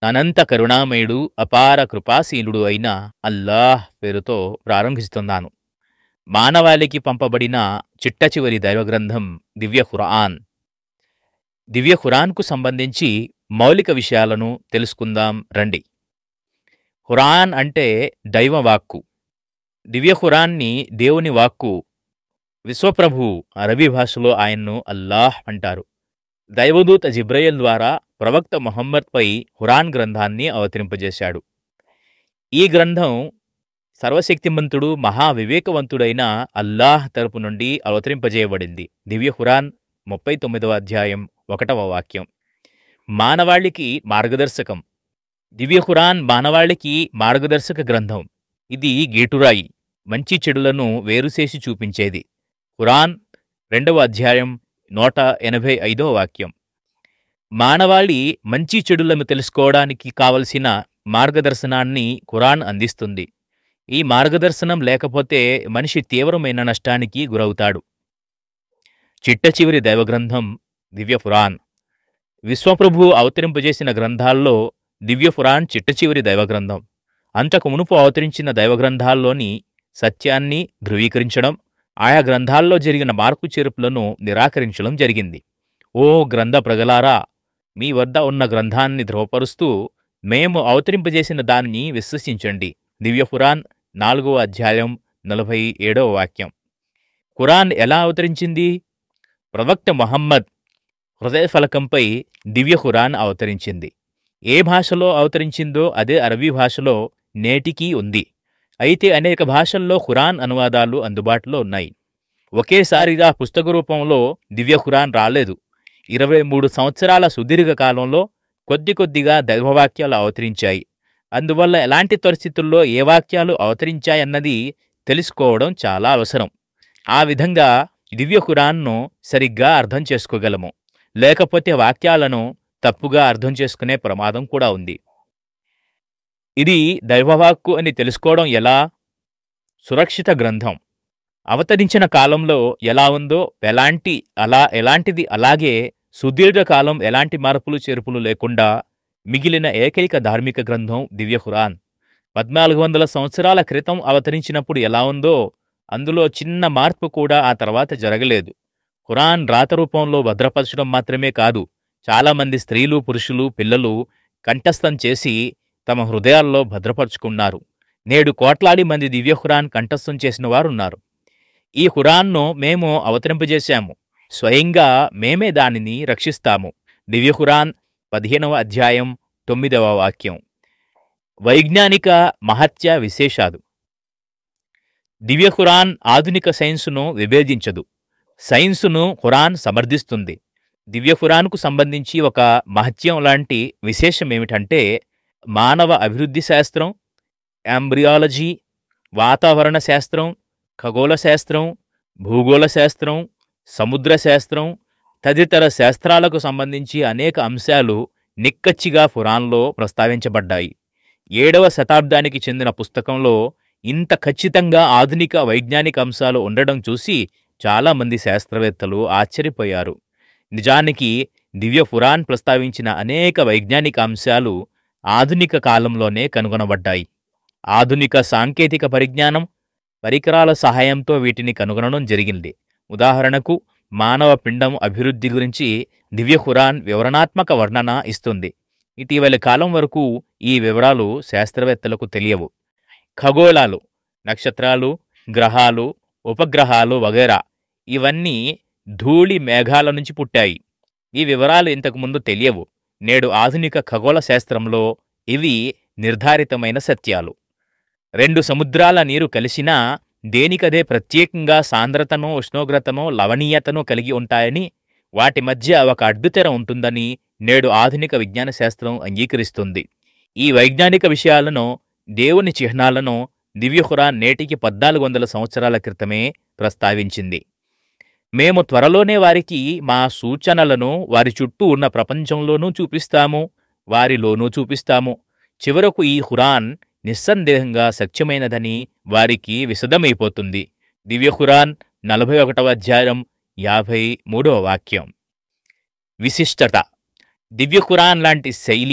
అనంత కరుణామయుడు అపార కృపాశీలుడు అయిన అల్లాహ్ పేరుతో ప్రారంభిస్తున్నాను మానవాళికి పంపబడిన చిట్ట చివరి దైవగ్రంథం దివ్య ఖురాన్ దివ్య ఖురాన్కు సంబంధించి మౌలిక విషయాలను తెలుసుకుందాం రండి ఖురాన్ అంటే దైవ వాక్కు దివ్య ఖురాన్ని దేవుని వాక్కు విశ్వప్రభు అరబీ భాషలో ఆయన్ను అల్లాహ్ అంటారు దైవదూత జిబ్రయల్ ద్వారా ప్రవక్త మొహమ్మద్పై హురాన్ గ్రంథాన్ని అవతరింపజేశాడు ఈ గ్రంథం సర్వశక్తిమంతుడు మహావివేకవంతుడైన అల్లాహ్ తరపు నుండి అవతరింపజేయబడింది దివ్య హురాన్ ముప్పై తొమ్మిదవ అధ్యాయం ఒకటవ వాక్యం మానవాళికి మార్గదర్శకం దివ్య ఖురాన్ మానవాళికి మార్గదర్శక గ్రంథం ఇది గీటురాయి మంచి చెడులను వేరుచేసి చూపించేది ఖురాన్ రెండవ అధ్యాయం నూట ఎనభై ఐదవ వాక్యం మానవాళి మంచి చెడులను తెలుసుకోవడానికి కావలసిన మార్గదర్శనాన్ని ఖురాన్ అందిస్తుంది ఈ మార్గదర్శనం లేకపోతే మనిషి తీవ్రమైన నష్టానికి గురవుతాడు చిట్ట చివరి దైవగ్రంథం దివ్య పురాణ్ విశ్వప్రభు అవతరింపజేసిన గ్రంథాల్లో దివ్య పురాణ్ చిట్ట చివరి దైవగ్రంథం అంతకు మునుపు అవతరించిన దైవగ్రంథాల్లోని సత్యాన్ని ధృవీకరించడం ఆయా గ్రంథాల్లో జరిగిన మార్పు చేర్పులను నిరాకరించడం జరిగింది ఓ గ్రంథ ప్రగలారా మీ వద్ద ఉన్న గ్రంథాన్ని ధృవపరుస్తూ మేము అవతరింపజేసిన దాన్ని విశ్వసించండి దివ్య ఖురాన్ నాలుగో అధ్యాయం నలభై ఏడవ వాక్యం ఖురాన్ ఎలా అవతరించింది ప్రవక్త మొహమ్మద్ హృదయ ఫలకంపై దివ్య ఖురాన్ అవతరించింది ఏ భాషలో అవతరించిందో అదే అరబీ భాషలో నేటికీ ఉంది అయితే అనేక భాషల్లో ఖురాన్ అనువాదాలు అందుబాటులో ఉన్నాయి ఒకేసారిగా పుస్తక రూపంలో దివ్య ఖురాన్ రాలేదు ఇరవై మూడు సంవత్సరాల సుదీర్ఘ కాలంలో కొద్ది కొద్దిగా దైవవాక్యాలు అవతరించాయి అందువల్ల ఎలాంటి పరిస్థితుల్లో ఏ వాక్యాలు అవతరించాయన్నది తెలుసుకోవడం చాలా అవసరం ఆ విధంగా దివ్య ఖురాన్ను సరిగ్గా అర్థం చేసుకోగలము లేకపోతే వాక్యాలను తప్పుగా అర్థం చేసుకునే ప్రమాదం కూడా ఉంది ఇది దైవవాక్కు అని తెలుసుకోవడం ఎలా సురక్షిత గ్రంథం అవతరించిన కాలంలో ఎలా ఉందో ఎలాంటి అలా ఎలాంటిది అలాగే సుదీర్ఘకాలం ఎలాంటి మార్పులు చేర్పులు లేకుండా మిగిలిన ఏకైక ధార్మిక గ్రంథం దివ్య ఖురాన్ పద్నాలుగు వందల సంవత్సరాల క్రితం అవతరించినప్పుడు ఎలా ఉందో అందులో చిన్న మార్పు కూడా ఆ తర్వాత జరగలేదు ఖురాన్ రాత రూపంలో భద్రపరచడం మాత్రమే కాదు చాలామంది స్త్రీలు పురుషులు పిల్లలు కంఠస్థం చేసి తమ హృదయాల్లో భద్రపరుచుకున్నారు నేడు కోట్లాది మంది దివ్య ఖురాన్ కంఠస్థం చేసిన వారున్నారు ఈ ఖురాన్ను మేము అవతరింపజేశాము స్వయంగా మేమే దానిని రక్షిస్తాము దివ్య ఖురాన్ పదిహేనవ అధ్యాయం తొమ్మిదవ వాక్యం వైజ్ఞానిక మహత్య విశేషాలు దివ్య ఖురాన్ ఆధునిక సైన్సును విభేదించదు సైన్సును ఖురాన్ సమర్థిస్తుంది దివ్య ఖురాన్కు సంబంధించి ఒక మహత్యం లాంటి విశేషం ఏమిటంటే మానవ అభివృద్ధి శాస్త్రం ఎంబ్రియాలజీ వాతావరణ శాస్త్రం ఖగోళ శాస్త్రం భూగోళ శాస్త్రం సముద్ర శాస్త్రం తదితర శాస్త్రాలకు సంబంధించి అనేక అంశాలు నిక్కచ్చిగా ఖురాన్లో ప్రస్తావించబడ్డాయి ఏడవ శతాబ్దానికి చెందిన పుస్తకంలో ఇంత ఖచ్చితంగా ఆధునిక వైజ్ఞానిక అంశాలు ఉండడం చూసి చాలామంది శాస్త్రవేత్తలు ఆశ్చర్యపోయారు నిజానికి దివ్య పురాణ్ ప్రస్తావించిన అనేక వైజ్ఞానిక అంశాలు ఆధునిక కాలంలోనే కనుగొనబడ్డాయి ఆధునిక సాంకేతిక పరిజ్ఞానం పరికరాల సహాయంతో వీటిని కనుగొనడం జరిగింది ఉదాహరణకు మానవ పిండం అభివృద్ధి గురించి దివ్య ఖురాన్ వివరణాత్మక వర్ణన ఇస్తుంది ఇటీవలి కాలం వరకు ఈ వివరాలు శాస్త్రవేత్తలకు తెలియవు ఖగోళాలు నక్షత్రాలు గ్రహాలు ఉపగ్రహాలు వగైరా ఇవన్నీ ధూళి మేఘాల నుంచి పుట్టాయి ఈ వివరాలు ఇంతకుముందు తెలియవు నేడు ఆధునిక ఖగోళ శాస్త్రంలో ఇవి నిర్ధారితమైన సత్యాలు రెండు సముద్రాల నీరు కలిసినా దేనికదే ప్రత్యేకంగా సాంద్రతను ఉష్ణోగ్రతను లవణీయతను కలిగి ఉంటాయని వాటి మధ్య ఒక అడ్డుతెర ఉంటుందని నేడు ఆధునిక విజ్ఞాన శాస్త్రం అంగీకరిస్తుంది ఈ వైజ్ఞానిక విషయాలను దేవుని చిహ్నాలను దివ్యహురాన్ నేటికి పద్నాలుగు వందల సంవత్సరాల క్రితమే ప్రస్తావించింది మేము త్వరలోనే వారికి మా సూచనలను వారి చుట్టూ ఉన్న ప్రపంచంలోనూ చూపిస్తాము వారిలోనూ చూపిస్తాము చివరకు ఈ హురాన్ నిస్సందేహంగా సత్యమైనదని వారికి విశదమైపోతుంది దివ్య ఖురాన్ నలభై ఒకటవ అధ్యాయం యాభై మూడవ వాక్యం విశిష్టత దివ్య ఖురాన్ లాంటి శైలి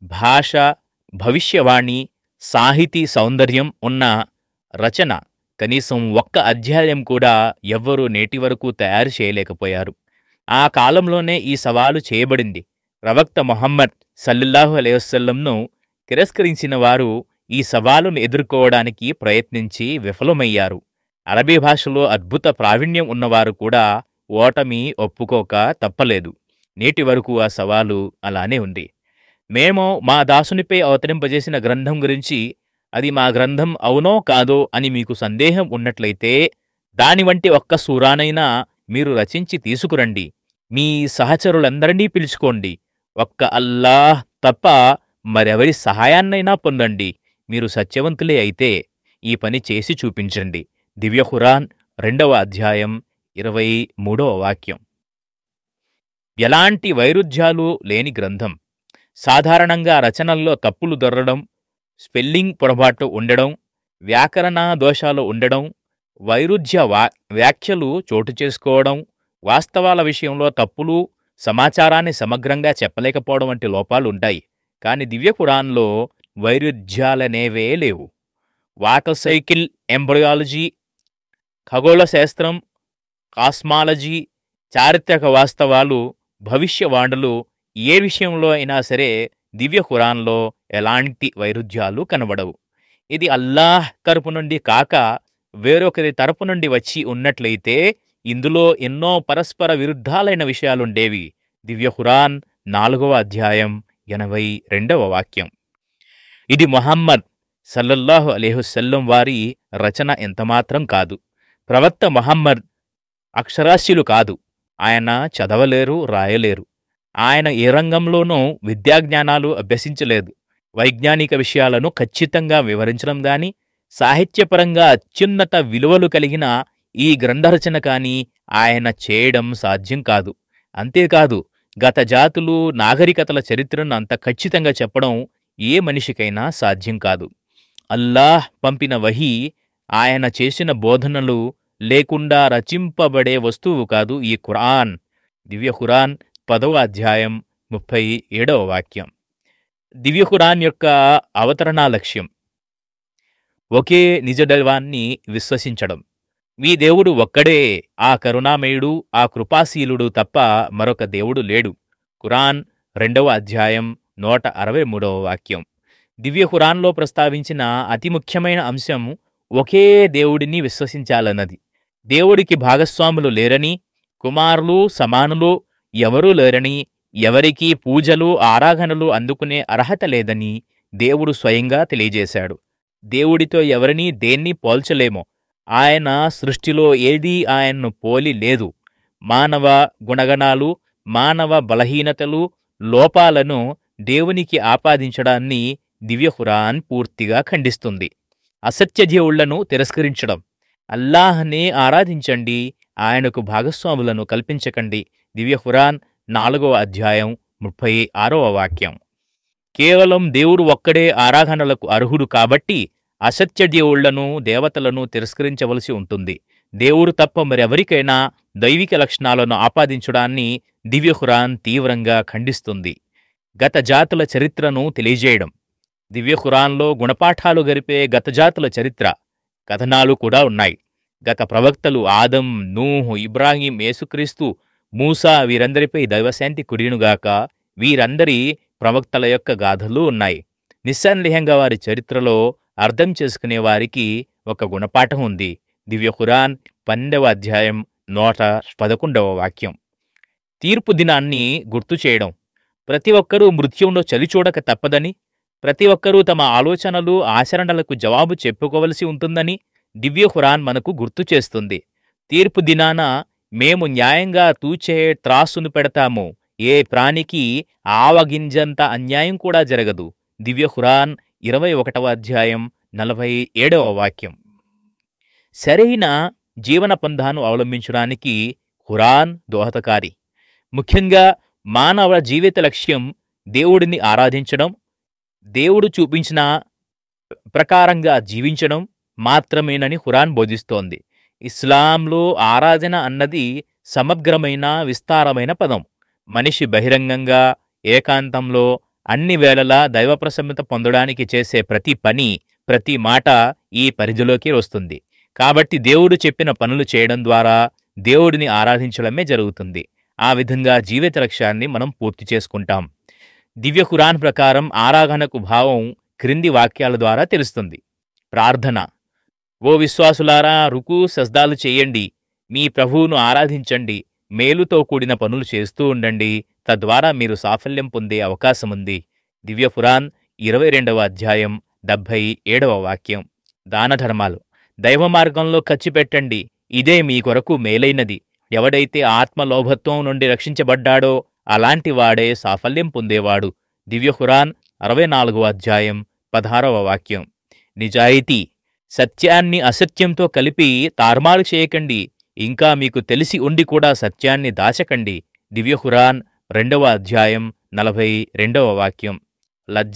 భాష భవిష్యవాణి సాహితీ సౌందర్యం ఉన్న రచన కనీసం ఒక్క అధ్యాయం కూడా ఎవ్వరూ నేటి వరకు తయారు చేయలేకపోయారు ఆ కాలంలోనే ఈ సవాలు చేయబడింది ప్రవక్త మొహమ్మద్ సల్లల్లాహు అలైవసల్లంను తిరస్కరించిన వారు ఈ సవాలును ఎదుర్కోవడానికి ప్రయత్నించి విఫలమయ్యారు అరబీ భాషలో అద్భుత ప్రావీణ్యం ఉన్నవారు కూడా ఓటమి ఒప్పుకోక తప్పలేదు నేటి వరకు ఆ సవాలు అలానే ఉంది మేము మా దాసునిపై అవతరింపజేసిన గ్రంథం గురించి అది మా గ్రంథం అవునో కాదో అని మీకు సందేహం ఉన్నట్లయితే దాని వంటి ఒక్క సూరానైనా మీరు రచించి తీసుకురండి మీ సహచరులందరినీ పిలుచుకోండి ఒక్క అల్లాహ్ తప్ప మరెవరి సహాయాన్నైనా పొందండి మీరు సత్యవంతులే అయితే ఈ పని చేసి చూపించండి దివ్య ఖురాన్ రెండవ అధ్యాయం ఇరవై మూడవ వాక్యం ఎలాంటి వైరుధ్యాలు లేని గ్రంథం సాధారణంగా రచనల్లో తప్పులు దొరడం స్పెల్లింగ్ పొరపాటు ఉండడం వ్యాకరణ దోషాలు ఉండడం వైరుధ్య వా వ్యాఖ్యలు చోటు చేసుకోవడం వాస్తవాల విషయంలో తప్పులు సమాచారాన్ని సమగ్రంగా చెప్పలేకపోవడం వంటి లోపాలు ఉంటాయి కానీ దివ్య ఖురాన్లో వైరుధ్యాలనేవే లేవు వాటర్ సైకిల్ ఎంబ్రయాలజీ ఖగోళ శాస్త్రం కాస్మాలజీ చారిత్రక వాస్తవాలు భవిష్యవాణులు ఏ విషయంలో అయినా సరే దివ్య ఖురాన్లో ఎలాంటి వైరుధ్యాలు కనబడవు ఇది అల్లాహ్ తరపు నుండి కాక వేరొకరి తరపు నుండి వచ్చి ఉన్నట్లయితే ఇందులో ఎన్నో పరస్పర విరుద్ధాలైన విషయాలుండేవి దివ్య ఖురాన్ నాలుగవ అధ్యాయం ఎనభై రెండవ వాక్యం ఇది మొహమ్మద్ సల్లల్లాహు అలేహుసల్లం వారి రచన ఎంతమాత్రం కాదు ప్రవక్త మహమ్మద్ అక్షరాస్యులు కాదు ఆయన చదవలేరు రాయలేరు ఆయన ఏ రంగంలోనూ విద్యాజ్ఞానాలు అభ్యసించలేదు వైజ్ఞానిక విషయాలను ఖచ్చితంగా వివరించడం గాని సాహిత్యపరంగా అత్యున్నత విలువలు కలిగిన ఈ గ్రంథరచన కాని ఆయన చేయడం సాధ్యం కాదు అంతేకాదు గత జాతులు నాగరికతల చరిత్రను అంత ఖచ్చితంగా చెప్పడం ఏ మనిషికైనా సాధ్యం కాదు అల్లాహ్ పంపిన వహీ ఆయన చేసిన బోధనలు లేకుండా రచింపబడే వస్తువు కాదు ఈ ఖురాన్ దివ్య ఖురాన్ పదవ అధ్యాయం ముప్పై ఏడవ వాక్యం దివ్య ఖురాన్ యొక్క అవతరణా లక్ష్యం ఒకే నిజదైవాన్ని విశ్వసించడం మీ దేవుడు ఒక్కడే ఆ కరుణామయుడు ఆ కృపాశీలుడు తప్ప మరొక దేవుడు లేడు ఖురాన్ రెండవ అధ్యాయం నూట అరవై మూడవ వాక్యం దివ్య ఖురాన్లో ప్రస్తావించిన అతి ముఖ్యమైన అంశం ఒకే దేవుడిని విశ్వసించాలన్నది దేవుడికి భాగస్వాములు లేరని కుమారులు సమానులు ఎవరూ లేరని ఎవరికీ పూజలు ఆరాధనలు అందుకునే అర్హత లేదని దేవుడు స్వయంగా తెలియజేశాడు దేవుడితో ఎవరినీ దేన్ని పోల్చలేము ఆయన సృష్టిలో ఏదీ ఆయన్ను పోలి లేదు మానవ గుణగణాలు మానవ బలహీనతలు లోపాలను దేవునికి ఆపాదించడాన్ని దివ్య ఖురాన్ పూర్తిగా ఖండిస్తుంది అసత్య దేవుళ్లను తిరస్కరించడం అల్లాహ్నే ఆరాధించండి ఆయనకు భాగస్వాములను కల్పించకండి దివ్య ఖురాన్ నాలుగవ అధ్యాయం ముప్పై ఆరవ వాక్యం కేవలం దేవుడు ఒక్కడే ఆరాధనలకు అర్హుడు కాబట్టి అసత్య దేవుళ్లను దేవతలను తిరస్కరించవలసి ఉంటుంది దేవుడు తప్ప మరెవరికైనా దైవిక లక్షణాలను ఆపాదించడాన్ని దివ్య ఖురాన్ తీవ్రంగా ఖండిస్తుంది గత జాతుల చరిత్రను తెలియజేయడం దివ్య ఖురాన్లో గుణపాఠాలు గరిపే గత జాతుల చరిత్ర కథనాలు కూడా ఉన్నాయి గత ప్రవక్తలు ఆదం నూహు ఇబ్రాహీం యేసుక్రీస్తు మూసా వీరందరిపై దైవశాంతి కురియునుగాక వీరందరి ప్రవక్తల యొక్క గాథలు ఉన్నాయి నిస్సందేహంగా వారి చరిత్రలో అర్థం చేసుకునే వారికి ఒక గుణపాఠం ఉంది దివ్య ఖురాన్ పన్నెండవ అధ్యాయం నూట పదకొండవ వాక్యం తీర్పు దినాన్ని గుర్తు చేయడం ప్రతి ఒక్కరూ మృత్యుంలో చలిచూడక తప్పదని ప్రతి ఒక్కరూ తమ ఆలోచనలు ఆచరణలకు జవాబు చెప్పుకోవలసి ఉంటుందని దివ్య ఖురాన్ మనకు గుర్తు చేస్తుంది తీర్పు దినాన మేము న్యాయంగా తూచే త్రాసును పెడతాము ఏ ప్రాణికి ఆవగింజంత అన్యాయం కూడా జరగదు దివ్య ఖురాన్ ఇరవై ఒకటవ అధ్యాయం నలభై ఏడవ వాక్యం సరైన జీవన పంధాను అవలంబించడానికి ఖురాన్ దోహదకారి ముఖ్యంగా మానవ జీవిత లక్ష్యం దేవుడిని ఆరాధించడం దేవుడు చూపించిన ప్రకారంగా జీవించడం మాత్రమేనని ఖురాన్ బోధిస్తోంది ఇస్లాంలో ఆరాధన అన్నది సమగ్రమైన విస్తారమైన పదం మనిషి బహిరంగంగా ఏకాంతంలో అన్ని వేళలా దైవ ప్రసన్నత పొందడానికి చేసే ప్రతి పని ప్రతి మాట ఈ పరిధిలోకి వస్తుంది కాబట్టి దేవుడు చెప్పిన పనులు చేయడం ద్వారా దేవుడిని ఆరాధించడమే జరుగుతుంది ఆ విధంగా జీవిత లక్ష్యాన్ని మనం పూర్తి చేసుకుంటాం దివ్య ఖురాన్ ప్రకారం ఆరాధనకు భావం క్రింది వాక్యాల ద్వారా తెలుస్తుంది ప్రార్థన ఓ విశ్వాసులారా రుకు సజ్దాలు చేయండి మీ ప్రభువును ఆరాధించండి మేలుతో కూడిన పనులు చేస్తూ ఉండండి తద్వారా మీరు సాఫల్యం పొందే అవకాశముంది దివ్య ఖురాన్ ఇరవై రెండవ అధ్యాయం డెబ్భై ఏడవ వాక్యం దాన ధర్మాలు దైవ మార్గంలో ఖర్చు పెట్టండి ఇదే మీ కొరకు మేలైనది ఎవడైతే ఆత్మలోభత్వం నుండి రక్షించబడ్డాడో అలాంటి వాడే సాఫల్యం పొందేవాడు దివ్య ఖురాన్ అరవై నాలుగవ అధ్యాయం పదహారవ వాక్యం నిజాయితీ సత్యాన్ని అసత్యంతో కలిపి తారుమారు చేయకండి ఇంకా మీకు తెలిసి ఉండి కూడా సత్యాన్ని దాచకండి దివ్య ఖురాన్ రెండవ అధ్యాయం నలభై రెండవ వాక్యం లజ్జ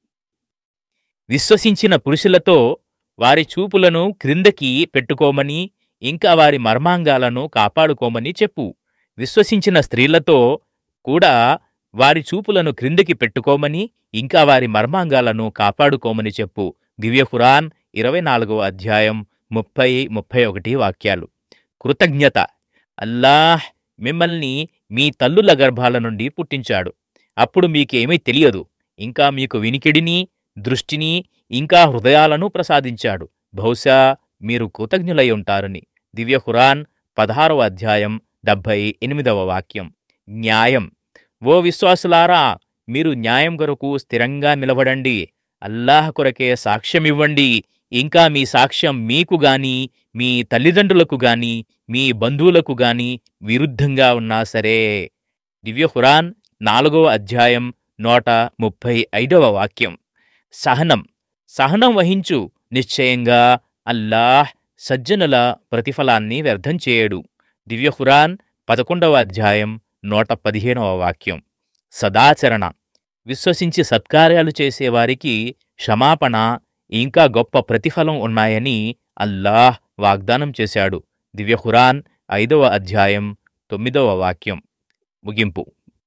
విశ్వసించిన పురుషులతో వారి చూపులను క్రిందకి పెట్టుకోమని ఇంకా వారి మర్మాంగాలను కాపాడుకోమని చెప్పు విశ్వసించిన స్త్రీలతో కూడా వారి చూపులను క్రిందకి పెట్టుకోమని ఇంకా వారి మర్మాంగాలను కాపాడుకోమని చెప్పు దివ్య ఖురాన్ ఇరవై నాలుగవ అధ్యాయం ముప్పై ముప్పై ఒకటి వాక్యాలు కృతజ్ఞత అల్లాహ్ మిమ్మల్ని మీ తల్లుల గర్భాల నుండి పుట్టించాడు అప్పుడు మీకేమీ తెలియదు ఇంకా మీకు వినికిడిని దృష్టిని ఇంకా హృదయాలను ప్రసాదించాడు బహుశా మీరు కృతజ్ఞులై ఉంటారని దివ్య ఖురాన్ పదహారవ అధ్యాయం డెబ్భై ఎనిమిదవ వాక్యం న్యాయం ఓ విశ్వాసులారా మీరు న్యాయం కొరకు స్థిరంగా నిలబడండి అల్లాహ్ కొరకే సాక్ష్యమివ్వండి ఇంకా మీ సాక్ష్యం మీకు గాని మీ తల్లిదండ్రులకు గాని మీ బంధువులకు గాని విరుద్ధంగా ఉన్నా సరే దివ్య ఖురాన్ నాలుగవ అధ్యాయం నూట ముప్పై ఐదవ వాక్యం సహనం సహనం వహించు నిశ్చయంగా అల్లాహ్ సజ్జనుల ప్రతిఫలాన్ని వ్యర్థం చేయడు దివ్య ఖురాన్ పదకొండవ అధ్యాయం నూట పదిహేనవ వాక్యం సదాచరణ విశ్వసించి సత్కార్యాలు చేసేవారికి క్షమాపణ ఇంకా గొప్ప ప్రతిఫలం ఉన్నాయని అల్లాహ్ వాగ్దానం చేశాడు దివ్య ఖురాన్ ఐదవ అధ్యాయం తొమ్మిదవ వాక్యం ముగింపు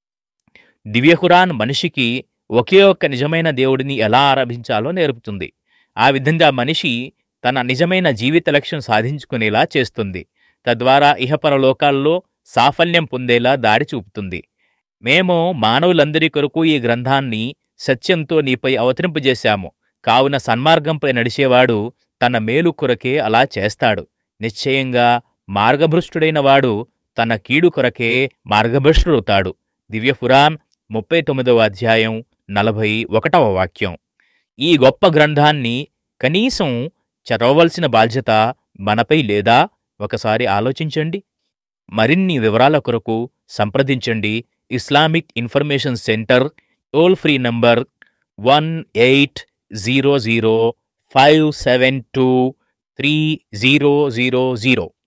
దివ్య ఖురాన్ మనిషికి ఒకే ఒక్క నిజమైన దేవుడిని ఎలా ఆరాధించాలో నేర్పుతుంది ఆ విధంగా మనిషి తన నిజమైన జీవిత లక్ష్యం సాధించుకునేలా చేస్తుంది తద్వారా ఇహపరలోకాల్లో సాఫల్యం పొందేలా దారి చూపుతుంది మేము మానవులందరి కొరకు ఈ గ్రంథాన్ని సత్యంతో నీపై అవతరింపజేశాము కావున సన్మార్గంపై నడిచేవాడు తన మేలు కొరకే అలా చేస్తాడు నిశ్చయంగా మార్గభ్రష్టుడైన వాడు తన కీడు కొరకే మార్గభ్రష్టుడవుతాడు దివ్య పురాణ్ ముప్పై తొమ్మిదవ అధ్యాయం నలభై ఒకటవ వాక్యం ఈ గొప్ప గ్రంథాన్ని కనీసం చదవవలసిన బాధ్యత మనపై లేదా ఒకసారి ఆలోచించండి మరిన్ని వివరాల కొరకు సంప్రదించండి Islamic information centre toll free number one eight zero zero five seven two three zero zero zero